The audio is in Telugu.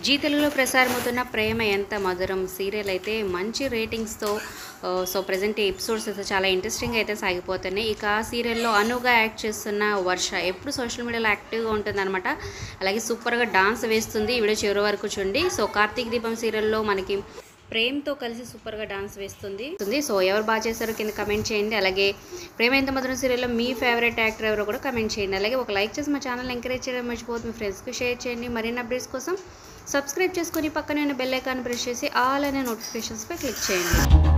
జీ తెలుగులో ప్రసారమవుతున్న ప్రేమ ఎంత మధురం సీరియల్ అయితే మంచి రేటింగ్స్తో ఆ, సో ప్రజెంట్ ఎపిసోడ్స్ అయితే చాలా ఇంట్రెస్టింగ్ అయితే సాగిపోతున్నాయి ఇక ఆ సీరియల్లో అనుగా యాక్ట్ చేస్తున్న వర్ష ఎప్పుడు సోషల్ మీడియాలో యాక్టివ్గా ఉంటుందన్నమాట అలాగే సూపర్గా డాన్స్ వేస్తుంది ఈ వీడియో చివరి వరకు చూడండి సో కార్తీక్ దీపం సీరియల్లో మనకి ప్రేమ్తో కలిసి సూపర్గా డాన్స్ వేస్తుంది ఉంది. సో ఎవరు బాగా చేశారో కింద కమెంట్ చేయండి అలాగే ప్రేమ ఎంత మధురం సీరియల్లో మీ ఫేవరెట్ యాక్టర్ ఎవరో కూడా కమెంట్ చేయండి అలాగే ఒక లైక్ చేసి మా ఛానల్ ఎంకరేజ్ చేయడం మర్చిపోతుంది మీ ఫ్రెండ్స్కి షేర్ చేయండి మరిన్ని అప్డేట్స్ కోసం సబ్స్క్రైబ్ చేసుకొని పక్కనే ఉన్న బెల్ ఐకాన్ ప్రెస్ చేసి ఆల్ అనే నోటిఫికేషన్స్పై క్లిక్ చేయండి